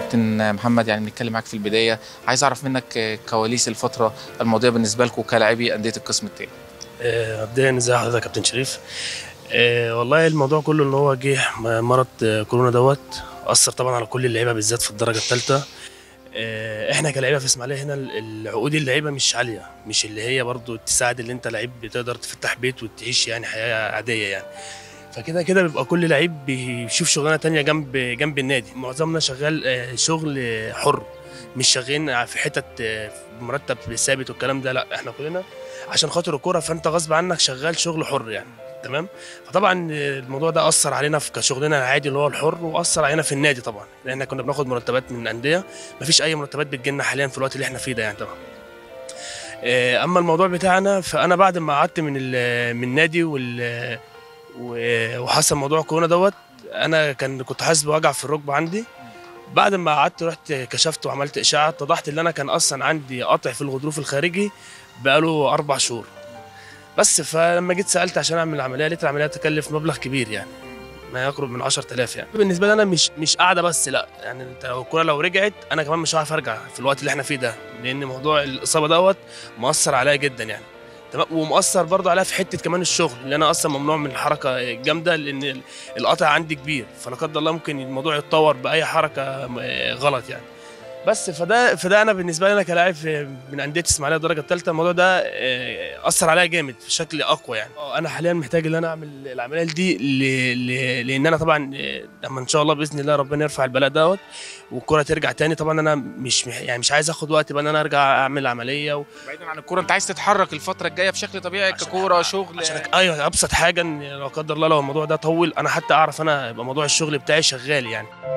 كابتن محمد يعني بنتكلم معاك في البدايه عايز اعرف منك كواليس الفتره الماضيه بالنسبه لكم كلاعبي انديه القسم الثاني آه، مبدئيا ازي حضرتك يا كابتن شريف آه، والله الموضوع كله ان هو جه مرض آه، كورونا دوت اثر طبعا على كل اللعيبه بالذات في الدرجه الثالثه احنا كلعيبه في اسماعيليه هنا العقود اللعيبه مش عاليه مش اللي هي برضو تساعد اللي انت لعيب بتقدر تفتح بيت وتعيش يعني حياه عاديه يعني فكده كده بيبقى كل لعيب بيشوف شغلانه تانية جنب جنب النادي معظمنا شغال آه، شغل حر مش شغالين في حتت آه، مرتب ثابت والكلام ده لا احنا كلنا عشان خاطر الكوره فانت غصب عنك شغال شغل حر يعني تمام فطبعا الموضوع ده اثر علينا في كشغلنا العادي اللي هو الحر واثر علينا في النادي طبعا لان كنا بناخد مرتبات من الانديه مفيش اي مرتبات بتجيلنا حاليا في الوقت اللي احنا فيه ده يعني طبعا آه، اما الموضوع بتاعنا فانا بعد ما قعدت من من النادي وال وحصل موضوع كورونا دوت انا كان كنت حاسس بوجع في الركبه عندي بعد ما قعدت رحت كشفت وعملت اشعه اتضحت ان انا كان اصلا عندي قطع في الغضروف الخارجي بقاله اربع شهور بس فلما جيت سالت عشان اعمل العمليه لقيت العمليه تكلف مبلغ كبير يعني ما يقرب من 10000 يعني بالنسبه لي انا مش مش قاعده بس لا يعني انت لو الكوره لو رجعت انا كمان مش هعرف ارجع في الوقت اللي احنا فيه ده لان موضوع الاصابه دوت مؤثر عليا جدا يعني تمام ومؤثر برضه عليها في حته كمان الشغل اللي انا اصلا ممنوع من الحركه الجامده لان القطع عندي كبير فلا قدر الله ممكن الموضوع يتطور باي حركه غلط يعني بس فده فده انا بالنسبه لي انا كلاعب من انديه اسماعيليه الدرجه الثالثه الموضوع ده آه، اثر عليا جامد بشكل اقوى يعني آه، انا حاليا محتاج ان انا اعمل العمليه دي لان انا طبعا آه، لما ان شاء الله باذن الله ربنا يرفع البلاء دوت والكره ترجع تاني طبعا انا مش يعني مش عايز اخد وقت بقى ان انا ارجع اعمل عمليه و... بعيدا عن الكوره انت عايز تتحرك الفتره الجايه بشكل طبيعي ككوره شغل عشان ايوه ابسط حاجه ان لا قدر الله لو الموضوع ده طول انا حتى اعرف انا يبقى موضوع الشغل بتاعي شغال يعني